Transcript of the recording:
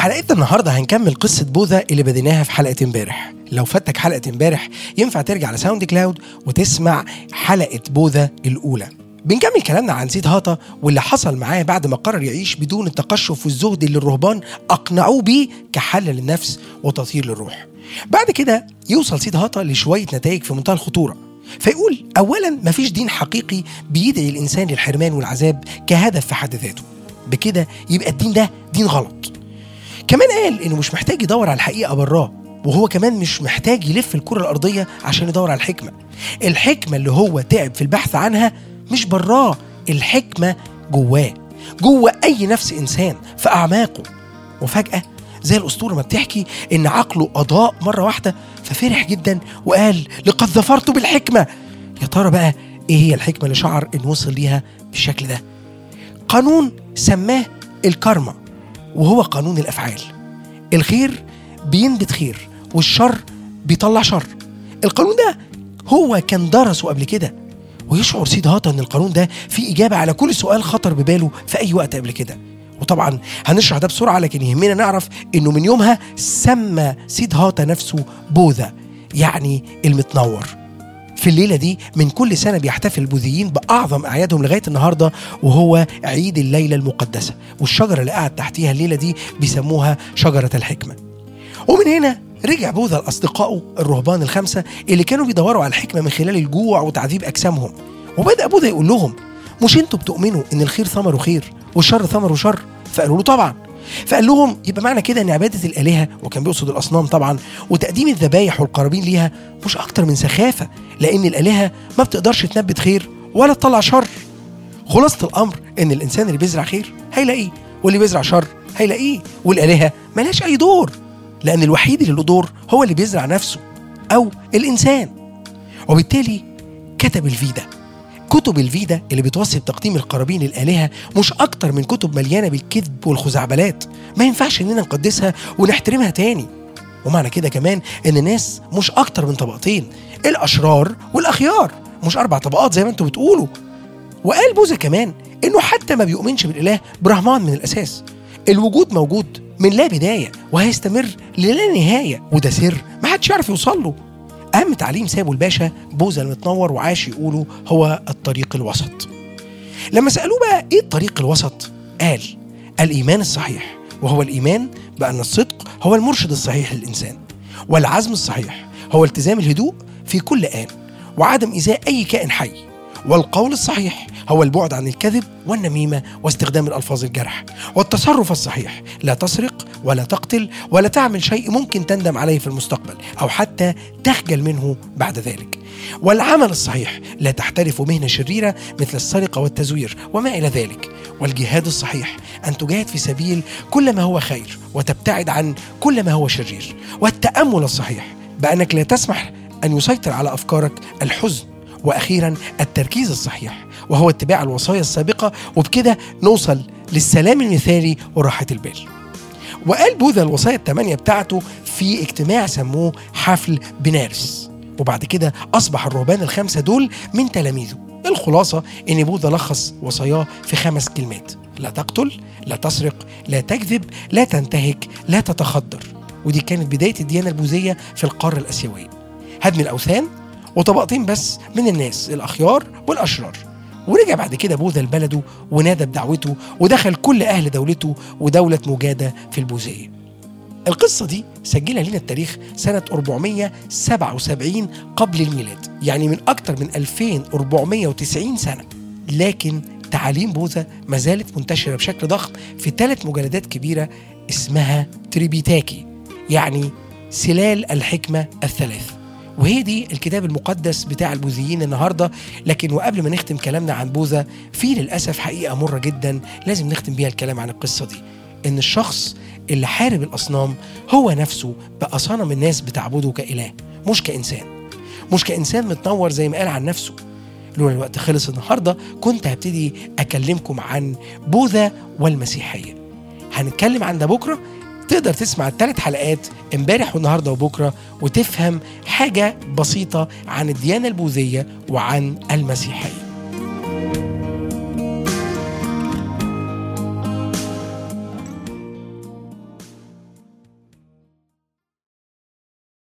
في حلقتنا النهارده هنكمل قصة بوذا اللي بديناها في حلقة امبارح لو فاتك حلقة امبارح ينفع ترجع على ساوند كلاود وتسمع حلقة بوذا الأولى بنكمل كلامنا عن سيد هاتا واللي حصل معاه بعد ما قرر يعيش بدون التقشف والزهد اللي الرهبان أقنعوه بيه كحل للنفس وتطهير للروح بعد كده يوصل سيد هاتا لشوية نتائج في منتهى الخطورة فيقول أولا مفيش دين حقيقي بيدعي الإنسان للحرمان والعذاب كهدف في حد ذاته بكده يبقى الدين ده دين غلط كمان قال انه مش محتاج يدور على الحقيقه براه وهو كمان مش محتاج يلف الكره الارضيه عشان يدور على الحكمه الحكمه اللي هو تعب في البحث عنها مش براه الحكمه جواه جوه اي نفس انسان في اعماقه وفجاه زي الاسطوره ما بتحكي ان عقله اضاء مره واحده ففرح جدا وقال لقد ظفرت بالحكمه يا ترى بقى ايه هي الحكمه اللي شعر انه وصل ليها بالشكل ده قانون سماه الكارما وهو قانون الافعال الخير بينبت خير والشر بيطلع شر القانون ده هو كان درسه قبل كده ويشعر سيد هاتا ان القانون ده فيه اجابه على كل سؤال خطر بباله في اي وقت قبل كده وطبعا هنشرح ده بسرعه لكن يهمنا نعرف انه من يومها سمى سيد هاتا نفسه بوذا يعني المتنور في الليلة دي من كل سنة بيحتفل البوذيين بأعظم أعيادهم لغاية النهاردة وهو عيد الليلة المقدسة والشجرة اللي قاعد تحتيها الليلة دي بيسموها شجرة الحكمة ومن هنا رجع بوذا لأصدقائه الرهبان الخمسة اللي كانوا بيدوروا على الحكمة من خلال الجوع وتعذيب أجسامهم وبدأ بوذا يقول لهم مش انتوا بتؤمنوا ان الخير ثمره خير والشر ثمره شر فقالوا له طبعا فقال لهم يبقى معنى كده ان عباده الالهه وكان بيقصد الاصنام طبعا وتقديم الذبايح والقرابين ليها مش اكتر من سخافه لان الالهه ما بتقدرش تنبت خير ولا تطلع شر خلاصه الامر ان الانسان اللي بيزرع خير هيلاقيه واللي بيزرع شر هيلاقيه والالهه ملهاش اي دور لان الوحيد اللي له دور هو اللي بيزرع نفسه او الانسان وبالتالي كتب الفيدا كتب الفيدا اللي بتوصي بتقديم القرابين للآلهة مش أكتر من كتب مليانة بالكذب والخزعبلات ما ينفعش إننا نقدسها ونحترمها تاني ومعنى كده كمان إن الناس مش أكتر من طبقتين الأشرار والأخيار مش أربع طبقات زي ما أنتوا بتقولوا وقال بوذا كمان إنه حتى ما بيؤمنش بالإله برهمان من الأساس الوجود موجود من لا بداية وهيستمر للا نهاية وده سر ما حدش يعرف يوصل له أهم تعليم سابه الباشا بوذا المتنور وعاش يقوله هو الطريق الوسط لما سألوه بقى إيه الطريق الوسط؟ قال الإيمان الصحيح وهو الإيمان بأن الصدق هو المرشد الصحيح للإنسان والعزم الصحيح هو التزام الهدوء في كل آن وعدم إيذاء أي كائن حي والقول الصحيح هو البعد عن الكذب والنميمة واستخدام الألفاظ الجرح والتصرف الصحيح لا تسرق ولا تقتل ولا تعمل شيء ممكن تندم عليه في المستقبل أو حتى تخجل منه بعد ذلك والعمل الصحيح لا تحترف مهنة شريرة مثل السرقة والتزوير وما إلى ذلك والجهاد الصحيح أن تجاهد في سبيل كل ما هو خير وتبتعد عن كل ما هو شرير والتأمل الصحيح بأنك لا تسمح أن يسيطر على أفكارك الحزن واخيرا التركيز الصحيح وهو اتباع الوصايا السابقه وبكده نوصل للسلام المثالي وراحه البال. وقال بوذا الوصايا الثمانيه بتاعته في اجتماع سموه حفل بنارس وبعد كده اصبح الرهبان الخمسه دول من تلاميذه. الخلاصه ان بوذا لخص وصاياه في خمس كلمات لا تقتل لا تسرق لا تكذب لا تنتهك لا تتخدر ودي كانت بدايه الديانه البوذيه في القاره الاسيويه. هدم الاوثان وطبقتين بس من الناس الأخيار والأشرار ورجع بعد كده بوذا لبلده ونادى بدعوته ودخل كل أهل دولته ودولة مجادة في البوذية القصة دي سجلها لنا التاريخ سنة 477 قبل الميلاد يعني من أكثر من 2490 سنة لكن تعاليم بوذا ما زالت منتشرة بشكل ضخم في ثلاث مجلدات كبيرة اسمها تريبيتاكي يعني سلال الحكمة الثلاث وهي دي الكتاب المقدس بتاع البوذيين النهارده لكن وقبل ما نختم كلامنا عن بوذا في للاسف حقيقه مره جدا لازم نختم بيها الكلام عن القصه دي ان الشخص اللي حارب الاصنام هو نفسه بقى صنم الناس بتعبده كاله مش كانسان مش كانسان متنور زي ما قال عن نفسه لولا الوقت خلص النهارده كنت هبتدي اكلمكم عن بوذا والمسيحيه هنتكلم عن ده بكره تقدر تسمع الثلاث حلقات امبارح والنهارده وبكره وتفهم حاجه بسيطه عن الديانه البوذيه وعن المسيحيه